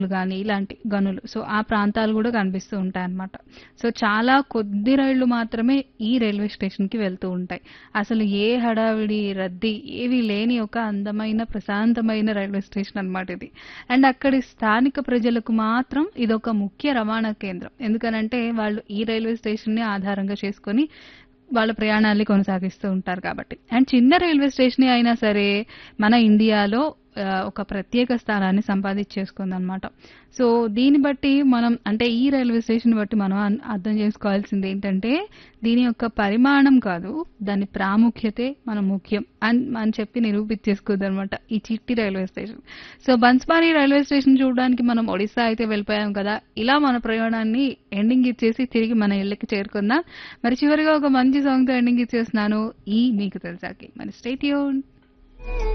గాని ఇలాంటి గనులు. సో, ఆ ప్రాంతాలు గూడా కనిపిస్తూ ఉంటాయన్నమాట. సో, చాలా కొద్ది రైళ్లు మాత్రమే ఈ రైల్వే స్టేషన్‌కి వెళ్తూ ఉంటాయి. అసలు ఏ హడావిడి, రద్దీ ఏవి లేని ఒక అందమైన, ప్రశాంతమైన రైల్వే స్టేషన్ అన్నమాట ఇది. అండ్ అక్కడి స్థానిక ప్రజలకు మాత్రం ఇదొక ముఖ్య రవాణా కేంద్రం. ఎందుకనంటే వాళ్ళు ఈ రైల్వే స్టేషన్‌ని ఆధారంగా చేసుకొని వాళ్ళ ప్రయాణాల్ని కొనసాగిస్తూ ఉంటారు కాబట్టి. అండ్ చిన్న రైల్వే స్టేషనే అయినా సరే మన ఇండియాలో ఆహ్, ఒక ప్రత్యేక స్థానాన్ని సంపాదించేసుకుందనమాట. సో, దీన్ని బట్టి మనం అంటే ఈ రైల్వే స్టేషన్‌ని బట్టి మనం అన్ అర్థం చేసుకోవాల్సిందేంటంటే దీని యొక్క పరిమాణం కాదు, దాని ప్రాముఖ్యతే మన ముఖ్యం అన్ అని చెప్పి నిరూపించేసుకుందనమాట ఈ చిట్టి railway station. So, Banswari railway station చూడడానికి మనం ఒడిస్సా అయితే వెళ్ళిపోయాం కదా! ఇలా మన ప్రయాణాన్ని ఎండింగ్ ఇచ్చేసి తిరిగి మన ఇళ్ళకి చేరుకుందాం. మరి చివరిగా ఒక మంచి సాంగ్‌తో ఎండింగ్ ఇచ్చేస్తున్నాను. ఈ మీకు తెలుసాకి. మరి స్టే ట్యూన్డ్.